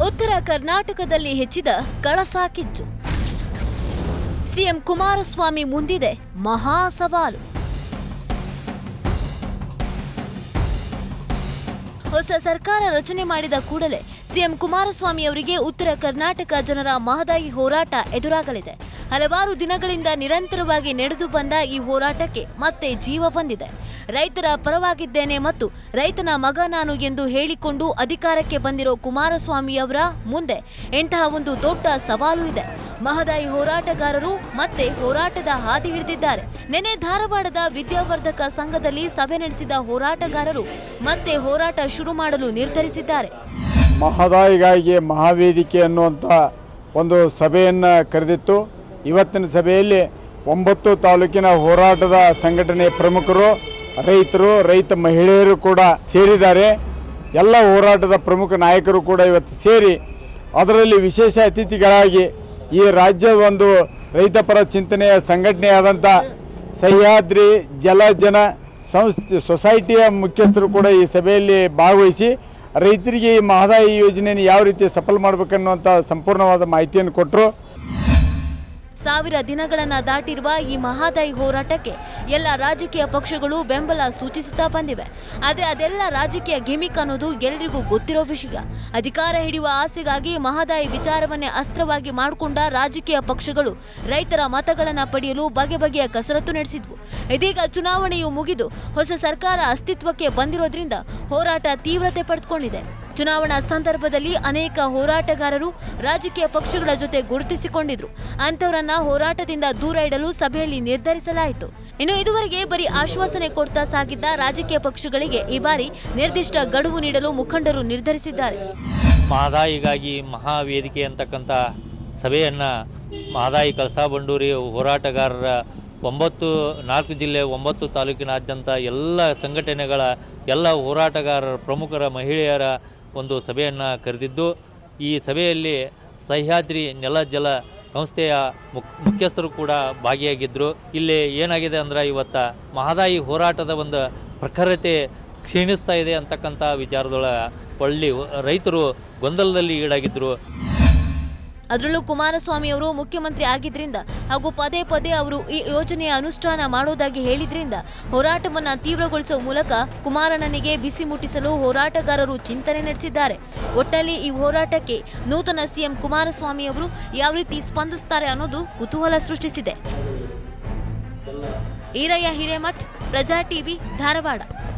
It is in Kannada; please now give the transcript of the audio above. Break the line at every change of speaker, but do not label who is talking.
ಉತ್ತರ ಕರ್ನಾಟಕದಲ್ಲಿ ಹೆಚ್ಚಿದ ಕಳಸ ಕಿಚ್ಚು ಸಿಎಂ ಕುಮಾರಸ್ವಾಮಿ ಮುಂದಿದೆ ಮಹಾ ಸವಾಲು ಹೊಸ ಸರ್ಕಾರ ರಚನೆ ಮಾಡಿದ ಕೂಡಲೇ ಸಿಎಂ ಕುಮಾರಸ್ವಾಮಿ ಅವರಿಗೆ ಉತ್ತರ ಕರ್ನಾಟಕ ಜನರ ಮಹದಾಯಿ ಹೋರಾಟ ಎದುರಾಗಲಿದೆ ಹಲವಾರು ದಿನಗಳಿಂದ ನಿರಂತರವಾಗಿ ನಡೆದು ಬಂದ ಈ ಹೋರಾಟಕ್ಕೆ ಮತ್ತೆ ಜೀವ ಬಂದಿದೆ ರೈತರ ಪರವಾಗಿದ್ದೇನೆ ಮತ್ತು ರೈತನ ಮಗ ನಾನು ಎಂದು ಹೇಳಿಕೊಂಡು ಅಧಿಕಾರಕ್ಕೆ ಬಂದಿರೋ ಕುಮಾರಸ್ವಾಮಿ ಅವರ ಮುಂದೆ ಇಂತಹ ಒಂದು ದೊಡ್ಡ ಸವಾಲು ಇದೆ ಮಹದಾಯಿ ಹೋರಾಟಗಾರರು ಮತ್ತೆ ಹೋರಾಟದ ಹಾದಿ ಹಿಡಿದಿದ್ದಾರೆ ನಿನ್ನೆ ಧಾರವಾಡದ ವಿದ್ಯಾವರ್ಧಕ ಸಂಘದಲ್ಲಿ ಸಭೆ ನಡೆಸಿದ ಹೋರಾಟಗಾರರು ಮತ್ತೆ ಹೋರಾಟ ಶುರು ಮಾಡಲು ನಿರ್ಧರಿಸಿದ್ದಾರೆ
ಮಹದಾಯಿಗಾಗಿ ಮಹಾವೇದಿಕೆ ಅನ್ನುವಂಥ ಒಂದು ಸಭೆಯನ್ನು ಕರೆದಿತ್ತು ಇವತ್ತಿನ ಸಭೆಯಲ್ಲಿ ಒಂಬತ್ತು ತಾಲೂಕಿನ ಹೋರಾಟದ ಸಂಘಟನೆ ಪ್ರಮುಖರು ರೈತರು ರೈತ ಮಹಿಳೆಯರು ಕೂಡ ಸೇರಿದ್ದಾರೆ ಎಲ್ಲ ಹೋರಾಟದ ಪ್ರಮುಖ ನಾಯಕರು ಕೂಡ ಇವತ್ತು ಸೇರಿ ಅದರಲ್ಲಿ ವಿಶೇಷ ಅತಿಥಿಗಳಾಗಿ ಈ ರಾಜ್ಯದ ಒಂದು ರೈತಪರ ಚಿಂತನೆಯ ಸಂಘಟನೆಯಾದಂಥ ಸಹ್ಯಾದ್ರಿ ಜಲಜನ ಸಂಸ್ಥೆ ಸೊಸೈಟಿಯ ಮುಖ್ಯಸ್ಥರು ಕೂಡ ಈ ಸಭೆಯಲ್ಲಿ ಭಾಗವಹಿಸಿ ರೈತರಿಗೆ ಈ ಮಹದಾಯಿ ಯೋಜನೆಯನ್ನು ಯಾವ ರೀತಿ ಸಫಲ ಮಾಡಬೇಕನ್ನುವಂಥ ಸಂಪೂರ್ಣವಾದ ಮಾಹಿತಿಯನ್ನು ಕೊಟ್ಟರು
ಸಾವಿರ ದಿನಗಳನ್ನ ದಾಟಿರುವ ಈ ಮಹಾದಾಯಿ ಹೋರಾಟಕ್ಕೆ ಎಲ್ಲ ರಾಜಕೀಯ ಪಕ್ಷಗಳು ಬೆಂಬಲ ಸೂಚಿಸುತ್ತಾ ಬಂದಿವೆ ಆದರೆ ಅದೆಲ್ಲ ರಾಜಕೀಯ ಗಿಮಿಕ್ ಅನ್ನೋದು ಎಲ್ರಿಗೂ ಗೊತ್ತಿರೋ ವಿಷಯ ಅಧಿಕಾರ ಹಿಡಿಯುವ ಆಸೆಗಾಗಿ ಮಹದಾಯಿ ವಿಚಾರವನ್ನೇ ಅಸ್ತ್ರವಾಗಿ ಮಾಡಿಕೊಂಡ ರಾಜಕೀಯ ಪಕ್ಷಗಳು ರೈತರ ಮತಗಳನ್ನು ಪಡೆಯಲು ಬಗೆ ಬಗೆಯ ಕಸರತ್ತು ನಡೆಸಿದ್ವು ಇದೀಗ ಚುನಾವಣೆಯು ಮುಗಿದು ಹೊಸ ಸರ್ಕಾರ ಅಸ್ತಿತ್ವಕ್ಕೆ ಬಂದಿರೋದ್ರಿಂದ ಹೋರಾಟ ತೀವ್ರತೆ ಪಡೆದುಕೊಂಡಿದೆ ಚುನಾವಣಾ ಸಂದರ್ಭದಲ್ಲಿ ಅನೇಕ ಹೋರಾಟಗಾರರು ರಾಜಕೀಯ ಪಕ್ಷಗಳ ಜೊತೆ ಗುರುತಿಸಿಕೊಂಡಿದ್ರು ಅಂಥವರನ್ನ ಹೋರಾಟದಿಂದ ದೂರ ಇಡಲು ಸಭೆಯಲ್ಲಿ ನಿರ್ಧರಿಸಲಾಯಿತು ಇನ್ನು ಇದುವರೆಗೆ ಬರೀ ಆಶ್ವಾಸನೆ ಕೊಡ್ತಾ ಸಾಗಿದ್ದ ರಾಜಕೀಯ ಪಕ್ಷಗಳಿಗೆ ಈ ಬಾರಿ ನಿರ್ದಿಷ್ಟ ಗಡುವು ನೀಡಲು ಮುಖಂಡರು ನಿರ್ಧರಿಸಿದ್ದಾರೆ
ಮಹದಾಯಿಗಾಗಿ ಮಹಾವೇದಿಕೆ ಅಂತಕ್ಕಂಥ ಸಭೆಯನ್ನು ಮಹದಾಯಿ ಕಳಸಾ ಬಂಡೂರಿ ಹೋರಾಟಗಾರರ ಒಂಬತ್ತು ನಾಲ್ಕು ಜಿಲ್ಲೆ ಒಂಬತ್ತು ತಾಲೂಕಿನಾದ್ಯಂತ ಎಲ್ಲ ಸಂಘಟನೆಗಳ ಎಲ್ಲ ಹೋರಾಟಗಾರರ ಪ್ರಮುಖರ ಮಹಿಳೆಯರ ಒಂದು ಸಭೆಯನ್ನು ಕರೆದಿದ್ದು ಈ ಸಭೆಯಲ್ಲಿ ಸಹ್ಯಾದ್ರಿ ನೆಲ ಜಲ ಸಂಸ್ಥೆಯ ಮುಖ್ ಮುಖ್ಯಸ್ಥರು ಕೂಡ ಭಾಗಿಯಾಗಿದ್ದರು ಇಲ್ಲಿ ಏನಾಗಿದೆ ಅಂದ್ರೆ ಇವತ್ತ ಮಹದಾಯಿ ಹೋರಾಟದ ಒಂದು ಪ್ರಖರತೆ ಕ್ಷೀಣಿಸ್ತಾ ಇದೆ ಅಂತಕ್ಕಂಥ ವಿಚಾರದೊಳ ಒಳ್ಳಿ ರೈತರು ಗೊಂದಲದಲ್ಲಿ ಈಡಾಗಿದ್ದರು
ಅದರಲ್ಲೂ ಕುಮಾರಸ್ವಾಮಿ ಅವರು ಮುಖ್ಯಮಂತ್ರಿ ಆಗಿದ್ರಿಂದ ಹಾಗೂ ಪದೇ ಪದೇ ಅವರು ಈ ಯೋಜನೆಯ ಅನುಷ್ಠಾನ ಮಾಡೋದಾಗಿ ಹೇಳಿದ್ರಿಂದ ಹೋರಾಟವನ್ನ ತೀವ್ರಗೊಳಿಸುವ ಮೂಲಕ ಕುಮಾರಣ್ಣನಿಗೆ ಬಿಸಿ ಮುಟ್ಟಿಸಲು ಹೋರಾಟಗಾರರು ಚಿಂತನೆ ನಡೆಸಿದ್ದಾರೆ ಒಟ್ಟಲ್ಲಿ ಈ ಹೋರಾಟಕ್ಕೆ ನೂತನ ಸಿಎಂ ಕುಮಾರಸ್ವಾಮಿ ಅವರು ಯಾವ ರೀತಿ ಸ್ಪಂದಿಸ್ತಾರೆ ಅನ್ನೋದು ಕುತೂಹಲ ಸೃಷ್ಟಿಸಿದೆ ಈರಯ್ಯ ಹಿರೇಮಠ್ ಪ್ರಜಾ ಟಿವಿ ಧಾರವಾಡ